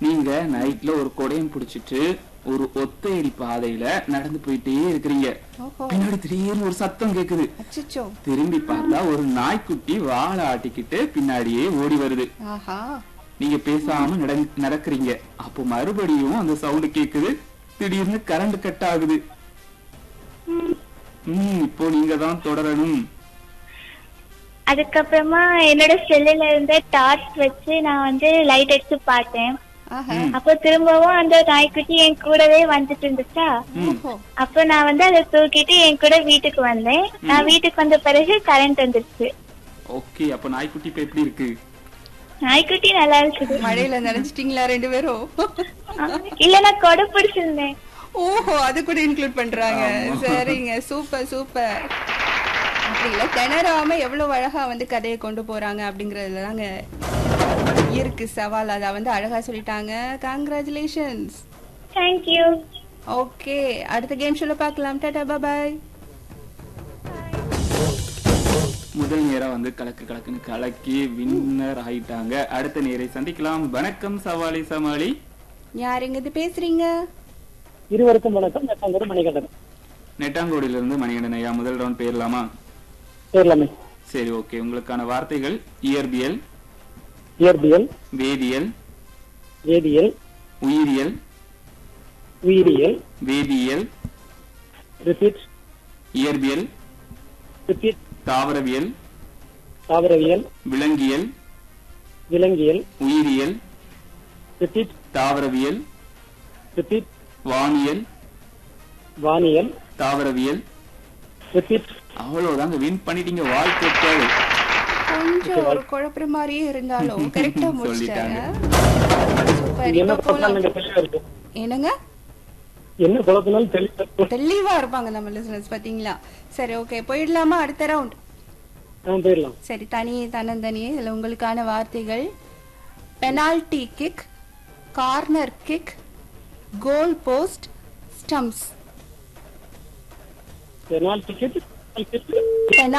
நீங்க நைட்ல ஒரு கொடையம் பிடிச்சிட்டு ஒரு ஒத்தையடி பாதையில நடந்து போயிட்டே இருக்கிறீங்க ஓஹோ பின்னாடி திடீர்னு ஒரு சத்தம் கேக்குது அச்சச்சோ திரும்பி பார்த்தா ஒரு நாய்க்குட்டி வாழை ஆட்டிக்கிட்டு பின்னாடியே ஓடி வருது ஆஹா நீங்க பேசாம நட- நடக்கிறீங்க அப்போ மறுபடியும் அந்த சவுண்ட் கேக்குது திடீர்னு கரண்ட் கட் ஆகுது ம் இப்போ நீங்க தான் தொடரணும் அதுக்கப்புறமா என்னோட செல்லுல இருந்த டார்ச் வச்சு நான் வந்து லைட் அடிச்சு பார்த்தேன் ஆஹா அப்போ திரும்பவும் அந்த நாய்க்குட்டி என் கூடவே வந்துட்டு இருந்துச்சா ஓஹோ அப்போ நான் வந்து அதை தூக்கிட்டு என் கூட வீட்டுக்கு வந்தேன் நான் வீட்டுக்கு வந்த பிறகு கரண்ட் வந்துருச்சு ஓகே அப்ப நாய்க்குட்டி இப்ப எப்படி இருக்கு நாய்க்குட்டி நல்லா இருக்குது மழையில நினைச்சிட்டீங்களா ரெண்டு பேரும் இல்ல நான் கொடை பிடிச்சிருந்தேன் ஓஹோ அது கூட இன்க்ளூட் பண்றாங்க சரிங்க சூப்பர் சூப்பர் அப்படி இல்ல திணறாம எவ்வளவு அழகா வந்து கதையை கொண்டு போறாங்க அப்படிங்கறதுல தாங்க இருக்கு சவால் அதை வந்து அழகா சொல்லிட்டாங்க கங்க்ராச்சுலேஷன்ஸ் தேங்க்யூ ஓகே அடுத்த கேம் ஷோல பார்க்கலாம் டாடா பாய் முதல் நேரா வந்து கலக்கு கலக்குன்னு கலக்கி வின்னர் ஆயிட்டாங்க அடுத்த நேரை சந்திக்கலாம் வணக்கம் சவாலி சமாளி யாருங்க இது பேசுறீங்க இருவருக்கும் வணக்கம் நான் தங்கர் மணிகண்டன் நெட்டாங்கோடியில இருந்து மணிகண்டன் ஐயா முதல் ரவுண்ட் போயிடலாமா பேர்லாமே சரி ஓகே உங்களுக்கான வார்த்தைகள் இயற்பியல் இயற்பியல் வேதியியல் வேதியியல் உயிரியல் உயிரியல் வேதியியல் ரிப்பீட் இயற்பியல் ரிப்பீட் தாவரவியல் தாவரவியல் விலங்கியல் விலங்கியல் உயிரியல் ரிப்பீட் தாவரவியல் ரிப்பீட் வானியல் வானியல் தாவரவியல் ரிப்பீட் அவ்வளவுதாங்க வின் பண்ணிட்டீங்க வாழ்த்துக்கள் கொஞ்சம் ஒரு குழப்பற மாதிரியே இருந்தாலும் கரெக்டா முடிச்சிட்டாங்க சூப்பர் என்ன இப்போ போலாம் குழப்பம் தெளிவா இருக்கும் என்னங்க என்ன குழப்பம்னாலும் தெளிவா இருக்கும் தெளிவா இருப்பாங்க நம்ம லிசனர்ஸ் பாத்தீங்களா சரி ஓகே போயிடலாமா அடுத்த ரவுண்ட் ஆ போயிடலாம் சரி தனியே தன்னந்தனியே இதுல உங்களுக்கான வார்த்தைகள் penalty kick corner kick goal post stumps penalty kick பெனா